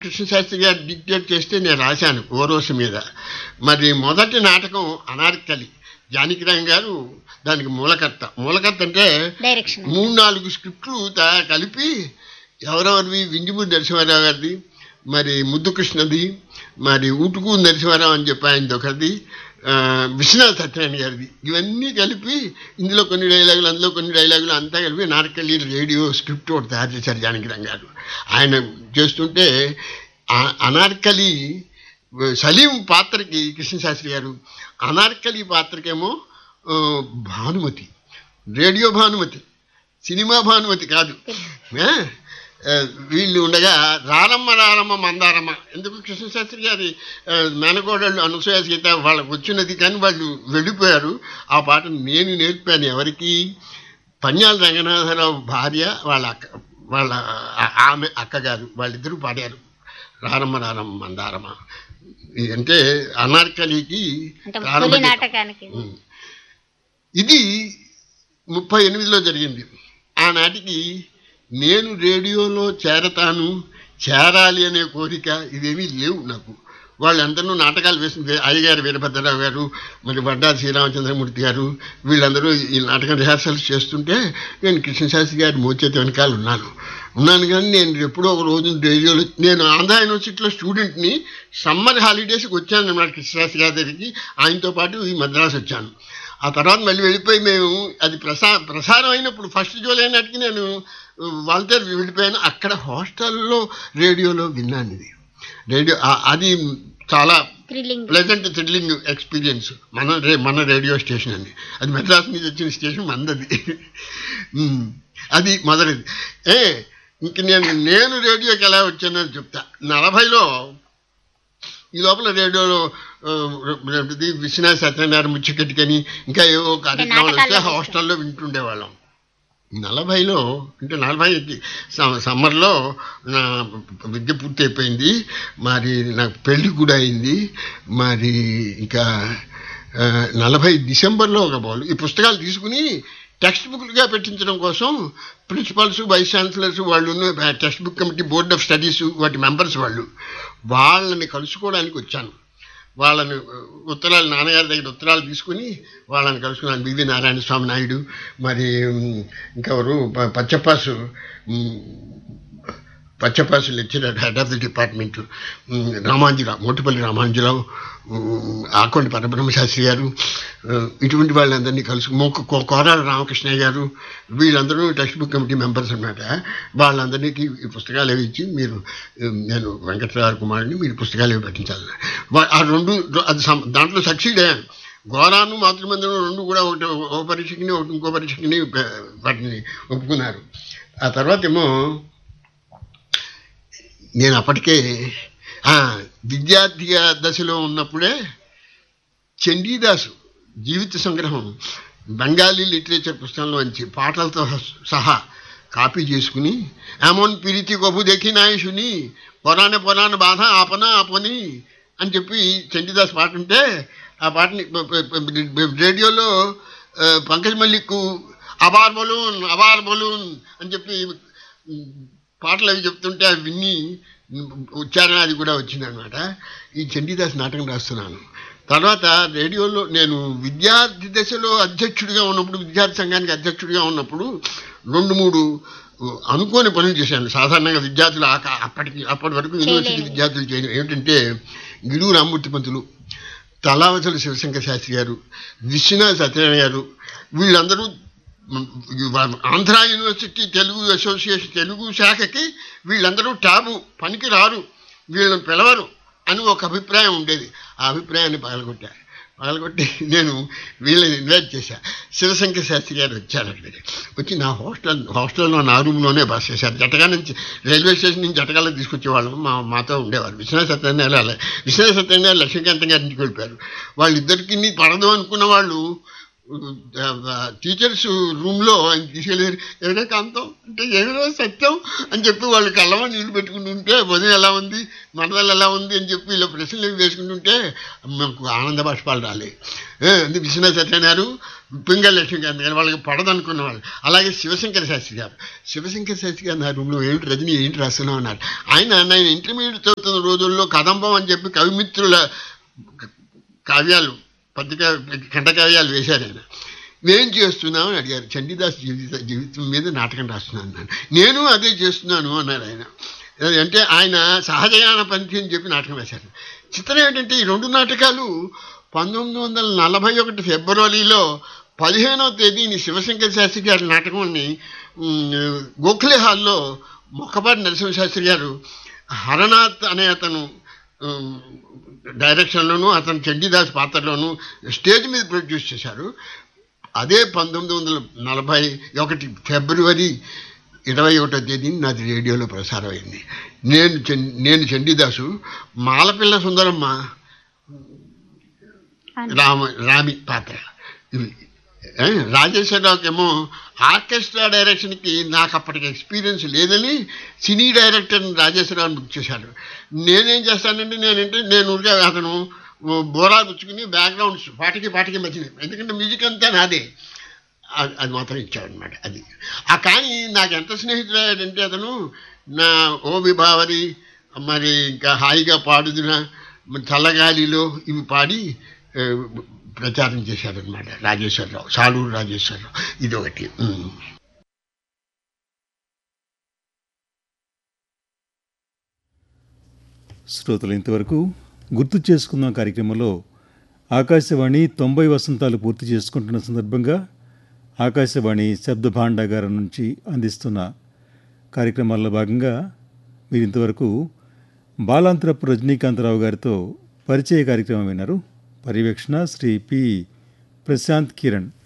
కృష్ణశాస్త్రి గారు డిక్టేట్ చేస్తే నేను రాశాను ఓరోసు మీద మరి మొదటి నాటకం అనార్కలి జానకిరామ్ గారు దానికి మూలకర్త మూలకర్త అంటే డైరెక్షన్ మూడు నాలుగు స్క్రిప్ట్లు తా- కలిపి ఎవరెవరివి వింజమూరి నరసింహారావు గారిది మరి ముద్దు కృష్ణది మరి ఊటుకు నరసింహారావు అని చెప్పి ఆయనది ఒకరిది ఆ, విశ్వనాథ్ సత్యనారాయణ గారిది ఇవన్నీ కలిపి ఇందులో కొన్ని డైలాగులు అందులో కొన్ని డైలాగులు అంతా కలిపి నాటకెళ్ళి రేడియో స్క్రిప్ట్ ఒకటి తయారు చేశారు జానకిరామ్ గారు ఆయన చేస్తుంటే ఆ- అనార్కలి సలీం పాత్రకి కృష్ణశాస్త్రి గారు అనార్కలి పాత్రకేమో ఆ, భానుమతి రేడియో భానుమతి సినిమా భానుమతి కాదు ఏ? ఆ, వీళ్ళు ఉండగా రారమ్మ రారమ్మ మందారమ్మ ఎందుకు కృష్ణశాస్త్రి గారి ఆ, మేనకోడళ్ళు అనసూయ సీత వాళ్ళకు వచ్చినది కానీ వాళ్ళు వెళ్ళిపోయారు ఆ పాట నేను నేర్పాను ఎవరికి పన్యాల రంగనాథరావు భార్య వాళ్ళ అక్క వాళ్ళ ఆ- ఆమె అక్కగారు వాళ్ళిద్దరూ పాడారు రారమ్మ రారమ్మ మందారమ్మ ఇది అంటే అనార్కలికి అంటే ప్రారంభ తొలి గీతం. నాటకానికి ఉమ్. ఇది ముప్పై ఎనిమిదిలో జరిగింది ఆనాటికి నేను రేడియోలో చేరతాను చేరాలి అనే కోరిక ఇవేమీ లేవు నాకు వాళ్ళందరూ నాటకాలు వేసింది అయ్యగారు వీరభద్రరావు గారు మరి వడ్డా శ్రీరామచంద్రమూర్తి గారు వీళ్ళందరూ ఈ నాటకం రిహార్సల్స్ చేస్తుంటే నేను కృష్ణశాస్త్రి గారి మోచేతి వెనకాల ఉన్నాను ఉన్నాను కానీ నేను ఎప్పుడో ఒక రోజు రేడియోలో నేను ఆంధ్ర యూనివర్సిటీలో స్టూడెంట్ని సమ్మర్ హాలిడేస్కి వచ్చాను అన్నమాట కృష్ణశాస్త్రి గారి దగ్గరికి ఆయనతో పాటు ఈ మద్రాసు వచ్చాను ఆ తర్వాత మళ్ళీ వెళ్ళిపోయి మేము అది ప్రసా ప్రసారం అయినప్పుడు ఫస్ట్ జూలై నాటికి నేను వాళ్ళతో వెళ్ళిపోయాను అక్కడ హాస్టల్లో రేడియోలో విన్నాను ఇది రేడియో ఆ- అది చాలా థ్రిల్లింగ్ ప్లెజెంట్ థ్రిల్లింగ్ ఎక్స్పీరియన్స్ మన రే మన రేడియో స్టేషన్ అండి అది మెడ్రాస్ నుంచి వచ్చిన స్టేషన్ మందది ఉమ్, అది మొదటిది ఏ ఇంక నేను నేను రేడియోకి ఎలా వచ్చానని చెప్తా నలభైలో ఈ లోపల రేడియోలో ఆ, ఏంటిది విశ్వనాథ్ సత్యనారాయణ ముచ్చకట్టుకని ఇంకా ఏవో కార్యక్రమాలు వస్తే నాటకాలు హాస్టల్లో వింటుండేవాళ్ళం నలభైలో అంటే నలభై సమ్మర్లో నా విద్య పూర్తి అయిపోయింది మరి నాకు పెళ్లి కూడా అయింది మరి ఇంకా ఆ, నలభై డిసెంబర్లో ఒక బాల్ ఈ పుస్తకాలు తీసుకుని టెక్స్ట్ బుక్లుగా పెట్టించడం కోసం ప్రిన్సిపల్స్ వైస్ ఛాన్సలర్స్ వాళ్ళు text book committee board of studies వాటి మెంబర్స్ వాళ్ళు వాళ్ళని కలుసుకోవడానికి వచ్చాను వాళ్ళని ఉత్తరాలు నాన్నగారి దగ్గర ఉత్తరాలు తీసుకుని వాళ్ళని కలుసుకున్నాను బివి నారాయణ స్వామి నాయుడు మరి ఉమ్, ఇంకెవరు ప- పచ్చపాసు ఉమ్, పచ్చపాసు lecturer head of the department ఉమ్, రామాంజీరావు మోటిపల్లి రామాంజీరావు ఉమ్, ఆకొండ పరబ్రహ్మశాస్త్రి గారు ఆ, ఇటువంటి వాళ్ళందరినీ కలుసు మొక్క కో- కోరాల రామకృష్ణయ్య గారు వీళ్ళందరూ టెక్స్ట్ బుక్ కమిటీ మెంబర్స్ అన్నమాట వాళ్ళందరికీ ఈ పుస్తకాలు అవి ఇచ్చి మీరు ఉమ్, నేను వెంకటరావు కుమారుని మీరు పుస్తకాలు ఇవి పెట్టించాలి వా- ఆ రెండు అది సం- దాంట్లో సక్సీడ్ అయ్యాను ఘోరాను మాతృమందిరం రెండు కూడా ఒకటి ఒక పరీక్షకిని ఒకటి ఇంకో పరీక్షకిని ప- వాటిని ఒప్పుకున్నారు ఆ తర్వాత ఏమో నేను అప్పటికే ఆ, విద్యార్థిగా దశలో ఉన్నప్పుడే చండీదాసు జీవిత సంగ్రహం బెంగాలీ లిటరేచర్ పుస్తకంలోంచి పాటలతో సహా కాపీ చేసుకుని ఏమోన్ పిరితి గొప్ప దెక్కినాయుషుని పొరాణ పొరాణ బాధ ఆపన ఆపని అని చెప్పి చండీదాస్ పాట ఉంటే ఆ పాటని ప- ప- ప- రేడియోలో ఆ, పంకజ్ మల్లిక్ అబార్ బలూన్ అబార్ బలూన్ అని చెప్పి ఉమ్, పాటలు అవి చెప్తుంటే అవి విని ఉమ్, ఉచ్చారణ అది కూడా వచ్చిందనమాట ఈ చండీదాస్ నాటకం రాస్తున్నాను తర్వాత రేడియోలో నేను విద్యార్థి దశలో అధ్యక్షుడిగా ఉన్నప్పుడు విద్యార్థి సంఘానికి అధ్యక్షుడిగా ఉన్నప్పుడు రెండు మూడు ఉ, అనుకోని పనులు చేశాను సాధారణంగా విద్యార్థులు ఆ కా- అప్పటికి అప్పటి వరకు యూనివర్సిటీ చేయలేనివి. విద్యార్థులు చేయడం ఏమిటంటే గిడుగు రామ్మూర్తి పంతులు తలావతల శివశంకర్ శాస్త్రి గారు విశ్వనాథ్ సత్యనారాయణ గారు వీళ్ళందరూ మ్, వా- ఆంధ్ర యూనివర్సిటీ తెలుగు అసోసియేషన్ తెలుగు శాఖకి వీళ్ళందరూ ట్యాబు పనికి రారు వీళ్ళని పిలవరు అని ఒక అభిప్రాయం ఉండేది ఆ అభిప్రాయాన్ని పగలగొట్టా పగలగొట్టి నేను వీళ్ళని ఇన్వైట్ చేశా శివశంకర్ శాస్త్రి గారు వచ్చారు అక్కడికి వచ్చి నా హాస్టల్ హాస్టల్లో నా రూమ్లోనే బస్ చేశారు జటగా నుంచి రైల్వే స్టేషన్ నుంచి జటగాలో తీసుకొచ్చేవాళ్ళం మా మాతో ఉండేవారు విశ్వనాథ సత్యనారాయణ అలా విశ్వనాథ సత్యనారాయణ లక్ష్మీకాంతం గారి ఇంటికి వెళ్ళిపోయారు వాళ్ళిద్దరికి పడదు అనుకున్న వాళ్ళు టీచర్స్ రూమ్లో ఆయన తీసుకెళ్ళారు ఏమైనా కాంతం అంటే ఏమైనా సత్యం అని చెప్పి వాళ్ళు కళ్ళమ నీళ్ళు పెట్టుకుంటుంటే వదిన ఎలా ఉంది మనదలు ఎలా ఉంది అని చెప్పి ఇలా ప్రశ్నలు వేసుకుంటుంటే మాకు ఆనంద బాష్పాలు రాలే ఏ, అది విశ్వనాథ సత్యనారాయణ పింగళ లక్ష్మి గారు గారు వాళ్ళకి పడదనుకున్న వాళ్ళు అలాగే శివశంకర శాస్త్రి గారు శివశంకర శాస్త్రి గారు నా రూమ్లో ఏంటి రజని ఏంటి రాస్తున్నావు అన్నారు ఆయన నేను ఇంటర్మీడియట్ చదువుతున్న రోజుల్లో కదంబం అని చెప్పి కవిమిత్రుల కావ్యాలు పత్రిక ఖండకావ్యాలు వేశారు ఆయన నేను చేస్తున్నావు అని అడిగారు చండీదాస్ జీవిత జీవితం మీద నాటకం రాస్తున్నాను అన్నాను నేను అదే చేస్తున్నాను అన్నారు ఆయన అంటే ఆయన సహజగాన పంథి అని చెప్పి నాటకం వేశారు చిత్రం ఏంటంటే ఈ రెండు నాటకాలు పంతొమ్మిది వందల నలభై ఒకటి ఫిబ్రవరిలో పదిహేనవ తేదీని శివశంకర శాస్త్రి గారి నాటకాన్ని ఉమ్, గోఖలే హాల్లో మొక్కపాటి నరసింహ శాస్త్రి గారు హరనాథ్ అనే అతను ఉమ్, డైరెక్షన్లోను అతను చండీదాస్ పాత్రలోను స్టేజ్ మీద ప్రొడ్యూస్ చేశారు అదే పంతొమ్మిది వందల నలభై ఒకటి ఫిబ్రవరి ఇరవై ఒకటో తేదీని నాది రేడియోలో ప్రసారం అయింది నేను చం- నేను చండీదాసు మాలపిల్ల సుందరమ్మ రామ రామి పాత్ర ఇవి ఏ, రాజేశ్వరరావుకేమో ఆర్కెస్ట్రా డైరెక్షన్కి నాకు అప్పటికి ఎక్స్పీరియన్స్ లేదని సినీ డైరెక్టర్ని రాజేశ్వరరావుని బుక్ చేశారు నేనేం చేస్తానంటే నేనంటే నేను ఊరికే అతను బోరా గుచ్చుకుని బ్యాక్గ్రౌండ్స్ పాటికి పాటికి మధ్య ఎందుకంటే మ్యూజిక్ అంతా నాదే అది అది మాత్రం ఇచ్చాడనమాట అది ఆ కానీ నాకు ఎంత స్నేహితుడంటే అతను నా ఓ విభావరి మరి ఇంకా హాయిగా పాడుదున చల్లగాలిలో ఇవి పాడి ఆ, ప్రచారం చేశాడనమాట రాజేశ్వరరావు సాలూరు రాజేశ్వరరావు ఇది ఒకటి ఉమ్. శ్రోతలు ఇంతవరకు గుర్తు చేసుకుందాం కార్యక్రమంలో ఆకాశవాణి తొంభై వసంతాలు పూర్తి చేసుకుంటున్న సందర్భంగా ఆకాశవాణి శబ్ద భాండాగారం నుంచి అందిస్తున్న కార్యక్రమాల్లో భాగంగా మీరు ఇంతవరకు బాలాంతరపు రజనీకాంతరావు గారితో పరిచయ కార్యక్రమం విన్నారు పర్యవేక్షణ శ్రీ పి ప్రశాంత్ కిరణ్